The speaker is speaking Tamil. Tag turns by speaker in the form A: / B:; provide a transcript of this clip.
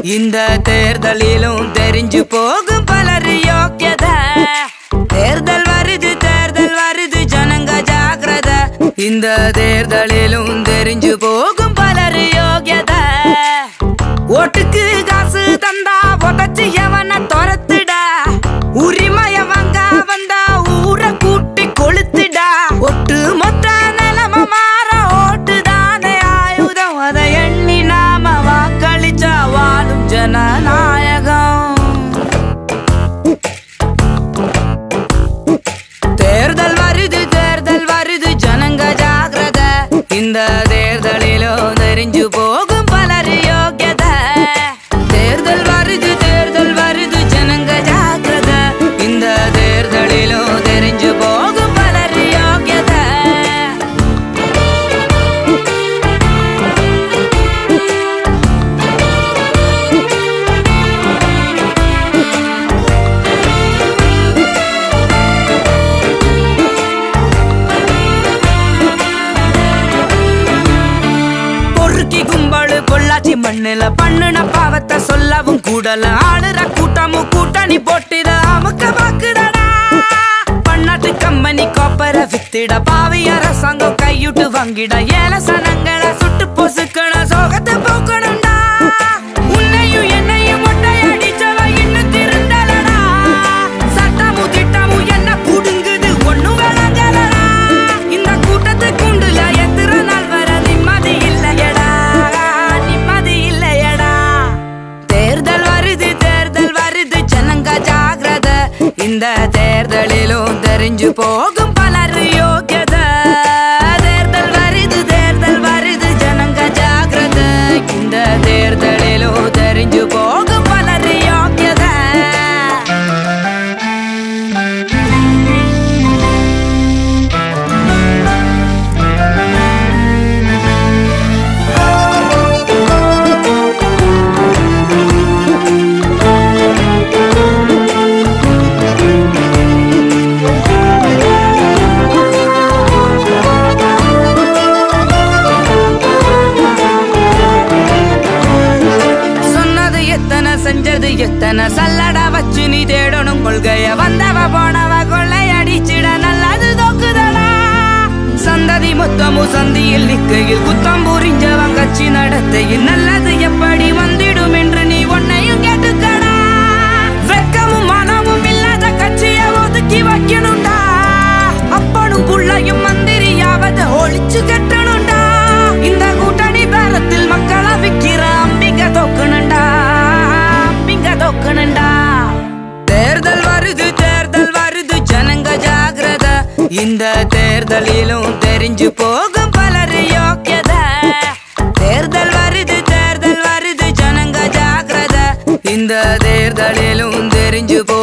A: இந்த தேர்தலிலும் தெரிஞ்சு போகும் பலர் யோக்கியத தேர்தல் வருது தேர்தல் வருது ஜனங்க ஜாக்கிரத இந்த தேர்தலிலும் தெரிஞ்சு போகும் பலர் யோக்கியத ஓட்டுக்கு காசு தந்தா உதச்சு எவன துரத்துடா உரிமைய வாங்க வந்தா ஊரை கூட்டி கொளுத்துடா ஒட்டு மொத்த நிலம மாற ஓட்டுதானே ஆயுதம் அதை எண்ணி நாம வாக்களிச்சா வாழும் ஜனநாயகம் தேர்தல் வருது தேர்தல் வருது ஜனங்க ஜாகிரத இந்த தேர்தலிலோ தெரிஞ்சு போகும் பலர் யோக்கியத தேர்தல் வருது தேர்தல் வருது ஜனங்க ஜாகிரத இந்த தேர்தலிலோ தெரிஞ்சு போகும் பலர் யோக்கியத பொறுக்கி கும்பலு பொள்ளாச்சி மண்ணுல பண்ணுன பாவத்தை சொல்லவும் கூடல ஆளுற கூட்டமும் கூட்டணி போட்டுட அமுக்க பாக்குடா பன்னாட்டு கம்பெனி கோப்பர வித்திட பாவி அரசாங்கம் கையுட்டு வாங்கிட ஏல சனங்களை சுட்டு பொசுக்கண சோகத்தை போக்கணும்டா உன்னையும் என்னையும் மொட்டையடிச்சவ இன்னும் திருந்தலடா சட்டமும் திட்டமும் என்ன புடுங்குது ஒண்ணும் விளங்கலடா இந்த கூட்டத்துக்குண்டுல எத்திர நாள் வர நிம்மதி இல்லையடா நிம்மதி இல்லையடா தேர்தல் வருது தேர்தல் வருது ஜனங்க ஜாகிரத இந்த தேர்தலிலும் தெரிஞ்சு போகும் பலர் யோக்கியத தேர்தல் வருது தேர்தல் வருது ஜனங்க ஜாகிரத இந்த தேர்தலிலும் தெரிஞ்சு போகும் பலர் யோக்கியத சொன்னது எத்தனை செஞ்சது எத்தனை சல்லடா வச்சு நீ தேடணும் கொள்கைய வந்தவ போனவ கொள்ளை அடிச்சிட நல்லது தோக்குதடா சந்ததி மொத்தமும் சந்தியில் நிக்கையில் குத்தம் புரிஞ்சவன் கட்சி நடத்தையில் நல்லது எப்படி வந்திடும் என்று நீ உன்னையும் கேட்டுக்கடா வெக்கமும் மனமும் இல்லாத கட்சியை ஒதுக்கி வைக்கணும்டா அப்பனும் புள்ளையும் மந்திரியாவது ஒழிச்சு கட்டணும்டா இந்த கூட்டணி பேரத்தில் மக்களை விக்கிற அம்பிங்க தோக்கணும்டா அம்பிங்க தோக்கணும்டா தேர்தல் வருது தேர்தல் வருது ஜனங்க ஜாகிரத இந்த தேர்தலிலும் தெரிஞ்சு போகும் பலர் யோக்கியத தேர்தல் வருது தேர்தல் வருது ஜனங்க ஜாகிரத இந்த தேர்தலிலும் தெரிஞ்சு போ